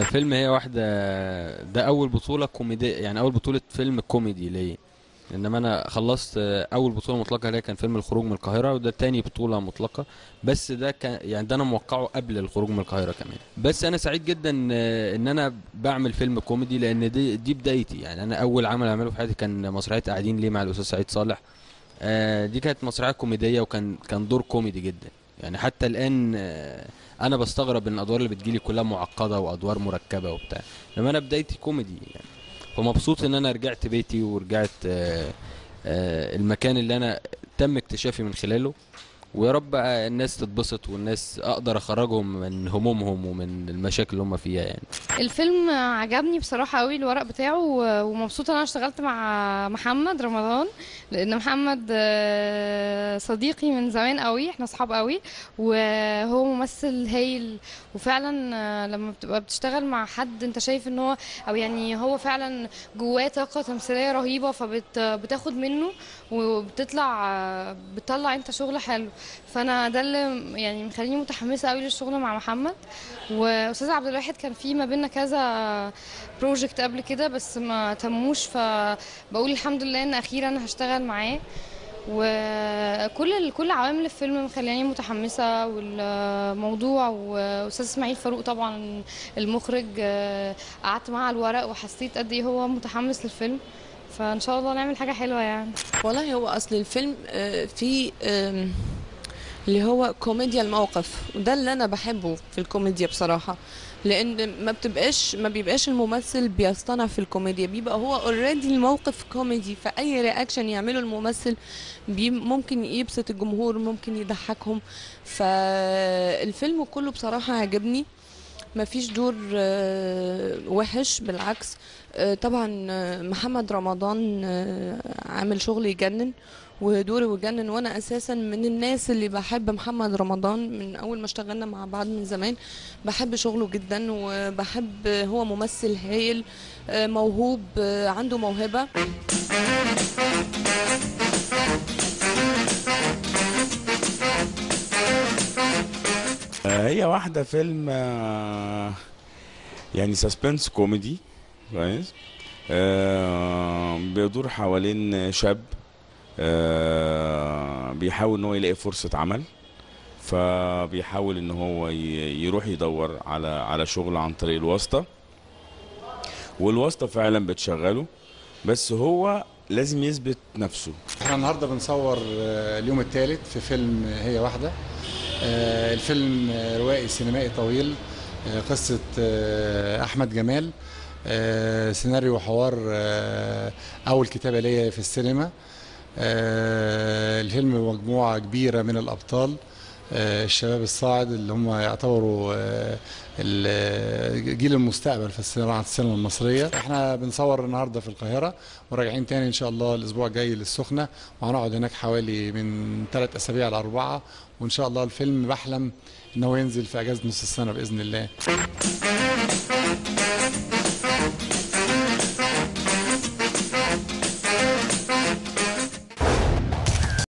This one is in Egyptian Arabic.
فيلم هي واحدة ده أول بطولة كوميدي يعني أول بطولة فيلم كوميدي ليا إنما أنا خلصت آه، أول بطولة مطلقة ليا كان فيلم الخروج من القاهرة وده تاني بطولة مطلقة بس ده كان يعني ده أنا موقعه قبل الخروج من القاهرة كمان بس أنا سعيد جدا آه، إن أنا بعمل فيلم كوميدي لأن دي دي بدايتي يعني أنا أول عمل أعمله في حياتي كان مسرحية قاعدين ليه مع الأستاذ سعيد صالح آه، دي كانت مسرحية كوميدية وكان كان دور كوميدي جدا يعني حتى الآن آه، انا بستغرب ان الادوار اللي بتجيلي كلها معقده وادوار مركبه وبتاع لما انا بدايتي كوميدي يعني فمبسوط ان انا رجعت بيتي ورجعت آه، آه، المكان اللي انا تم اكتشافي من خلاله ويا رب بقى الناس تتبسط والناس اقدر اخرجهم من همومهم ومن المشاكل اللي هم فيها يعني الفيلم عجبني بصراحة قوي الورق بتاعه و- ومبسوطة ان انا اشتغلت مع محمد رمضان لان محمد آه، صديقي من زمان قوي احنا اصحاب قوي وهو ممثل هايل وفعلا آه، لما بتبقى بتشتغل مع حد انت شايف ان هو او يعني هو فعلا جواه طاقة تمثيلية رهيبة فبتاخد منه وبتطلع آه، بتطلع انت شغل حلو فانا ده اللي يعني مخليني متحمسة قوي للشغل مع محمد واستاذ عبد الواحد كان في ما بيننا كذا بروجكت قبل كده بس ما تموش فبقول الحمد لله ان اخيرا هشتغل معاه وكل ال- كل عوامل الفيلم مخلياني متحمسه والموضوع واستاذ اسماعيل فاروق طبعا المخرج آه، قعدت معاه على الورق وحسيت قد ايه هو متحمس للفيلم فان شاء الله نعمل حاجه حلوه يعني والله هو اصل الفيلم آه، فيه آم، اللي هو كوميديا الموقف وده اللي انا بحبه في الكوميديا بصراحه لان ما بتبقاش ما بيبقاش الممثل بيصطنع في الكوميديا بيبقى هو اوريدي الموقف كوميدي فاي رياكشن يعمله الممثل بي ممكن يبسط الجمهور ممكن يضحكهم فالفيلم كله بصراحه عجبني ما فيش دور آه، وحش بالعكس آه، طبعا آه، محمد رمضان آه، عامل شغل يجنن ودوري وجنن وانا اساسا من الناس اللي بحب محمد رمضان من اول ما اشتغلنا مع بعض من زمان بحب شغله جدا وبحب هو ممثل هايل آه، موهوب آه، عنده موهبة آه، هي واحدة فيلم آه، يعني سسبنس كوميدي كويس آه، بيدور حوالين شاب آه، بيحاول ان هو يلاقي فرصة عمل فبيحاول ان هو ي- يروح يدور على على شغل عن طريق الواسطة والواسطة فعلا بتشغله بس هو لازم يثبت نفسه احنا النهارده بنصور آه، اليوم الثالث في فيلم هي واحده آه، الفيلم آه، روائي سينمائي طويل آه، قصه آه، احمد جمال آه، سيناريو وحوار آه، اول كتابه ليا في السينما آه، الفيلم مجموعه كبيره من الابطال آه، الشباب الصاعد اللي هم يعتبروا آه، ال- جيل المستقبل في الصناعه السينما المصريه احنا بنصور النهارده في القاهره وراجعين تاني ان شاء الله الاسبوع الجاي للسخنه وهنقعد هناك حوالي من ثلاث اسابيع لاربعه وان شاء الله الفيلم بحلم ان هو ينزل في اجازه نص السنه باذن الله